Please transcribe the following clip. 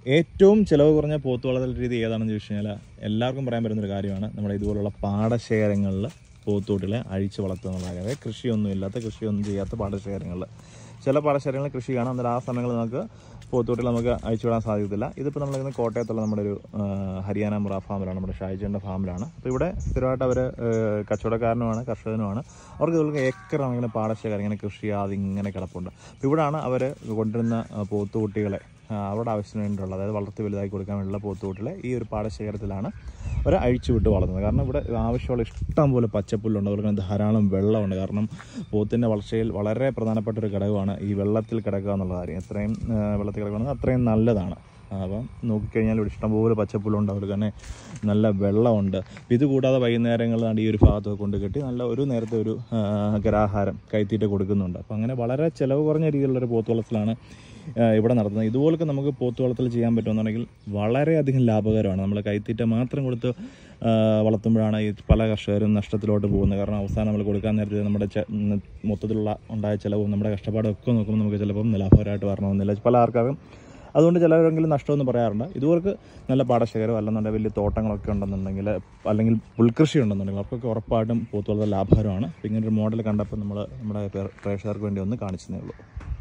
ഏറ്റവും ചിലവ് കുറഞ്ഞ പോത്ത് വളർത്തൽ രീതി ഏതാണെന്ന് ചോദിച്ചു കഴിഞ്ഞാൽ എല്ലാവർക്കും പറയാൻ പറ്റുന്നൊരു കാര്യമാണ് നമ്മുടെ ഇതുപോലുള്ള പാടശേഖരങ്ങളിൽ പോത്തുകുട്ടികളെ അഴിച്ച് വളർത്തുക എന്നുള്ള കാര്യം അതായത് കൃഷിയൊന്നും ഇല്ലാത്ത കൃഷിയൊന്നും ചെയ്യാത്ത പാടശേഖരങ്ങളിൽ ചില പാടശേഖരങ്ങളിൽ കൃഷി കാണാം എന്നാൽ ആ സമയങ്ങളിൽ നമുക്ക് പോത്തുകുട്ടികൾ നമുക്ക് അഴിച്ചു വിടാൻ സാധിക്കത്തില്ല ഇതിപ്പോൾ നമ്മളിന്ന് കോട്ടയത്തുള്ള നമ്മുടെ ഒരു ആ, ഹരിയാന മുറ ഫാമിലാണ് നമ്മുടെ ഷായിജൻ്റെ ഫാമിലാണ് അപ്പോൾ ഇവിടെ സ്ഥിരമായിട്ട് അവർ കച്ചവടക്കാരനുമാണ് കർഷകനുമാണ് അവർക്ക് ഇതുപോലെ ഏക്കർ കണക്കിന് പാടശേഖരം ഇങ്ങനെ കൃഷി ചെയ്യാതെ ഇങ്ങനെ കിടപ്പുണ്ട് അപ്പോൾ ഇവിടാണ് അവർ കൊണ്ടുവരുന്ന ആ, പോത്തുകുട്ടികളെ ആ, അവരുടെ ആവശ്യത്തിന് വേണ്ടിയുള്ള അതായത് വളർത്തി വലുതാക്കി കൊടുക്കാൻ വേണ്ടിയുള്ള പോത്തുകുട്ടികളെ ഈ ഒരു പാടശേഖരത്തിലാണ് അവർ അഴിച്ചു വിട്ട് വളർത്തുന്നത് കാരണം ഇവിടെ ആവശ്യമുള്ള ഇഷ്ടം പോലെ പച്ചപ്പുല്ലുണ്ട് അതുപോലെ തന്നെ ധാരാളം വെള്ളമുണ്ട് കാരണം പോത്തിൻ്റെ വളർച്ചയിൽ വളരെ പ്രധാനപ്പെട്ട ഒരു ഘടകമാണ് ഈ വെള്ളത്തിൽ കിടക്കുക എന്നുള്ള കാര്യം എത്രയും ആ, വെള്ളത്തിൽ കിടക്കുകയാണെങ്കിൽ അത്രയും നല്ലതാണ് ആ, അപ്പം നോക്കിക്കഴിഞ്ഞാൽ ഇവിടെ ഇഷ്ടംപോലെ പച്ചപ്പുല്ലുണ്ട് അതുപോലെ തന്നെ നല്ല വെള്ളമുണ്ട് ഇത് കൂടാതെ വൈകുന്നേരങ്ങളിലാണ് ഈ ഒരു ഭാഗത്തൊക്കെ കൊണ്ട് കെട്ടി നല്ല ഒരു നേരത്തെ ഒരു ആ, ഗരാഹാരം കൈത്തീറ്റ കൊടുക്കുന്നുണ്ട് അപ്പം അങ്ങനെ വളരെ ചിലവ് കുറഞ്ഞ രീതിയിലുള്ളൊരു പോത്ത് വളർത്തലാണ് ആ, ഇവിടെ നടത്തുന്നത് ഇതുപോലൊക്കെ നമുക്ക് പോത്ത് വളർത്തൽ ചെയ്യാൻ പറ്റുമെന്നുണ്ടെങ്കിൽ വളരെയധികം ലാഭകരമാണ് നമ്മൾ കൈത്തീറ്റ മാത്രം കൊടുത്ത് ആ, വളർത്തുമ്പോഴാണ് ഈ പല കർഷകരും നഷ്ടത്തിലോട്ട് പോകുന്നത് കാരണം അവസാനം നമ്മൾ കൊടുക്കാൻ നേരത്തെ നമ്മുടെ ചെ- ഉം, മൊത്തത്തിലുള്ള ഉണ്ടായ ചിലവും നമ്മുടെ കഷ്ടപ്പാടും ഒക്കെ നോക്കുമ്പോൾ നമുക്ക് ചിലപ്പം ലാഭകരമായിട്ട് വരണമെന്നില്ല പല ആൾക്കാരും അതുകൊണ്ട് ചിലരെങ്കിലും നഷ്ടമെന്ന് പറയാറുണ്ട് ഇതുവർക്ക് നല്ല പാടശേഖരം അല്ലെന്നുണ്ടെങ്കിൽ വലിയ തോട്ടങ്ങളൊക്കെ ഉണ്ടെന്നുണ്ടെങ്കിൽ അല്ലെങ്കിൽ പുൽകൃഷി ഉണ്ടെന്നുണ്ടെങ്കിൽ അവർക്കൊക്കെ ഉറപ്പായിട്ടും പോത്ത് വളർത്തൽ ലാഭകരമാണ് അപ്പോൾ ഇങ്ങനൊരു മോഡൽ കണ്ടപ്പോൾ നമ്മൾ നമ്മുടെ പ്രേക്ഷകർക്ക് വേണ്ടി ഒന്ന് കാണിച്ചതേ ഉള്ളൂ